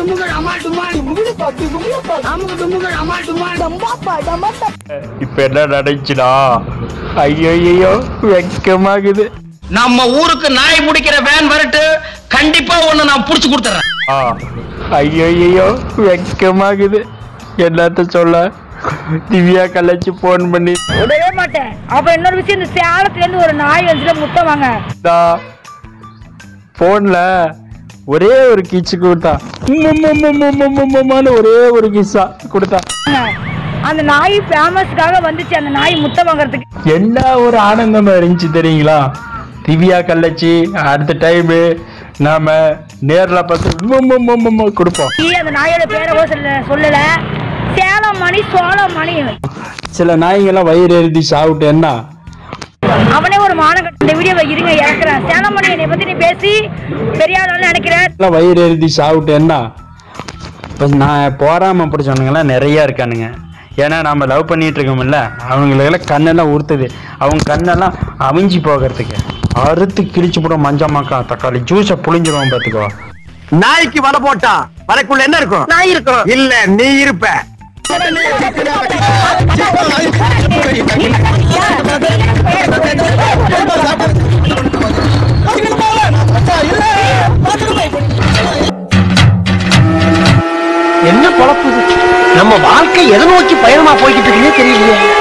டுமுகள் அமால் டுமால் அமுக்கு டுமுகள் அமால் டுமால் இப்ப என்ன நடந்துச்சுடா ஐயோ ஐயோ வெக்கமாகுது நம்ம ஊருக்கு நாய் பிடிக்கிற வேன் வரட்டு கண்டிப்பா ஒண்ணு நான் புடிச்சு கொடுத்துறேன் ஆ ஐயோ ஐயோ வெக்கமாகுது என்னத்த சொல்ல திவ்யா கலைச்சு போன் பண்ணி விடவே மாட்டேன் அப்புறம் இன்னொரு விஷயம் இந்த சேலத்துல இருந்து ஒரு நாய் வந்துட்டு முத்தம் வாங்க போன்ல ஒரே ஒரு கிச்சு கொடுத்தா உம்மும்மும்மும்மும்மும்மும்மும்மும்முன்னு ஒரே ஒரு கிஸ்ஸா கொடுத்தா அந்த நாய் ஃபேமஸ்க்காக வந்துச்சு அந்த நாய் முத்தம் வாங்குறதுக்கு என்ன ஒரு ஆனந்தமா இருந்துச்சு தெரியுங்களா திவ்யா கள்ளச்சி அடுத்த டைம் நாம நேர்ல பார்த்து உம்மும்மும்மும்மும்மு கொடுப்போம் நீ அந்த நாயோட பேரை கூட சொல்ல சொல்லல சேலம் மணி சோளம் மணி சில நாய்ங்கெல்லாம் வயிறு எழுதி சாப்பிட்டு என்ன அவனே ஒரு மானக்கட்ட இந்த வீடியோவை இருங்க இறக்குறேன் சேலம் மணி என்னை பத்தி நீ பேசி பெரிய ஆளுன்னு நினைக்கிறேன் எல்லாம் வயிறு எழுதி சாப்பிட்டு என்ன இப்போ நான் போறாம பிடிச்சவனுங்கெல்லாம் நிறைய இருக்கானுங்க ஏன்னா நம்ம லவ் பண்ணிட்டு இருக்கோம்ல அவங்களுக்கெல்லாம் கண்ணெல்லாம் உறுத்துது அவங்க கண்ணெல்லாம் அவிஞ்சு போகிறதுக்கு அறுத்து கிழிச்சு போட மஞ்சள் மக்கா தக்காளி ஜூஸை புளிஞ்சிருவோம் பார்த்துக்கோ நாய்க்கு வலை போட்டா வலைக்குள்ள என்ன இருக்கும் நான் இருக்கும் இல்ல நீ இருப்ப என்ன பொழப்பு இது? நம்ம வாழ்க்கை எதை நோக்கி பயணமா போய்கிட்டு இருக்குன்னே தெரியலையே